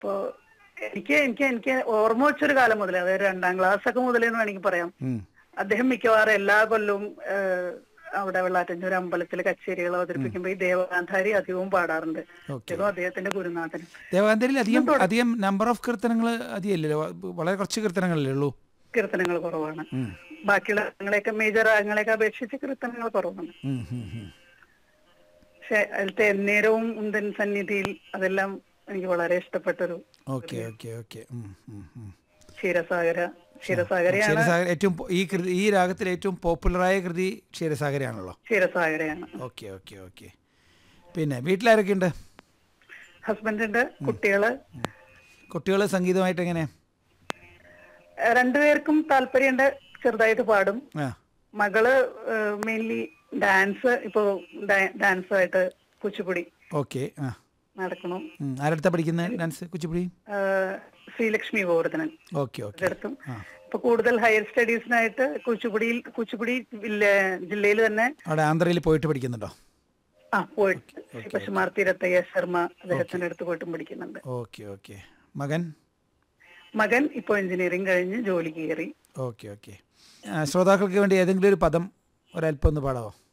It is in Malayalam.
ഇപ്പോ എനിക്ക് എനിക്ക് എനിക്ക് ഓർമ്മ വെച്ചൊരു കാലം മുതലേ അതായത് രണ്ടാം ക്ലാസ് ഒക്കെ മുതലേ എന്ന് വേണമെങ്കിൽ പറയാം ഉം. അദ്ദേഹം മിക്കവാറും എല്ലാ കൊല്ലവും ഏഹ്, അവിടെ വെള്ളാറ്റഞ്ചൂർ അമ്പലത്തിൽ കച്ചേരികൾ അവതരിപ്പിക്കുമ്പോൾ ഈ ദേവഗാന്ധാരി അധികവും പാടാറുണ്ട് ഓക്കെ അദ്ദേഹം അദ്ദേഹത്തിന്റെ ഗുരുനാഥൻ ദേവാന്തരിൽ അധികം അധികം നമ്പർ ഓഫ് കീർത്തനങ്ങൾ അധികം ഇല്ലല്ലോ വളരെ കുറച്ച് കീർത്തനങ്ങളല്ലേ ഉള്ളൂ കീർത്തനങ്ങൾ കുറവാണ് ഉം. ബാക്കിയുള്ള രാഗങ്ങളെയൊക്കെ മേജർ രാഗങ്ങളെയൊക്കെ അപേക്ഷിച്ച് കീർത്തനങ്ങൾ കുറവാണ് ഉം, ഉം, ഉം. പക്ഷെ അതിലത്തെ എന്നേരവും ഉന്തൻ സന്നിധിയിൽ അതെല്ലാം എനിക്ക് വളരെ ഇഷ്ടപ്പെട്ടൊരു ഓക്കെ ഓക്കെ ഓക്കെ ഉം, ഉം, ഉം. ക്ഷീരസാഗര ക്ഷീരസാഗരയാണ് ക്ഷീരസാഗർ ഏറ്റവും പോ- ഈ കൃതി ഈ രാഗത്തിൽ ഏറ്റവും പോപ്പുലറായ കൃതി ക്ഷീരസാഗരയാണല്ലോ ക്ഷീരസാഗരയാണ് ഓക്കെ ഓക്കെ ഓക്കെ പിന്നെ വീട്ടിലാരൊക്കെയുണ്ട് ഹസ്ബൻഡുണ്ട് കുട്ടികള് കുട്ടികൾ സംഗീതമായിട്ട് എങ്ങനെ ഏഹ് രണ്ടുപേർക്കും താല്പര്യമുണ്ട് ചെറുതായിട്ട് പാടും ആ മകള് മെയിൻലി ഡാൻസ് ഇപ്പോ ഡാൻസ് ആയിട്ട് കുച്ചിപ്പുടി ഓക്കെ ആ നടക്കണം ഉം. ആരടുത്താ പഠിക്കുന്നത് ഡാൻസ് കുച്ചിപ്പുടി ഏഹ് ശ്രീലക്ഷ്മി ഗോവർദ്ധനൻ ഓക്കെ ഓക്കെ അടുത്തും ആ ഇപ്പൊ കൂടുതൽ ഹയർ സ്റ്റഡീസിനായിട്ട് കുച്ചിപ്പുടിയിൽ കുച്ചിപ്പുടി ജില്ലയിൽ തന്നെ അവിടെ ആന്ധ്രയിൽ പോയിട്ട് പഠിക്കുന്നുണ്ടോ ആ പോയിട്ട് ശ്രീ പശുമാർ തീരത്തയ്യ ശർമ്മ അദ്ദേഹത്തിന്റെ അടുത്ത് പോയിട്ടും പഠിക്കുന്നുണ്ട് ഓക്കെ ഓക്കെ മകൻ മകൻ ഇപ്പോൾ എഞ്ചിനീയറിംഗ് കഴിഞ്ഞ് ജോലിക്ക് കയറി ഓക്കെ ഓക്കെ ശ്രോതാക്കൾക്ക് വേണ്ടി ഏതെങ്കിലും ഒരു പദം ഒരല്പം ഒന്ന് പാടാവോ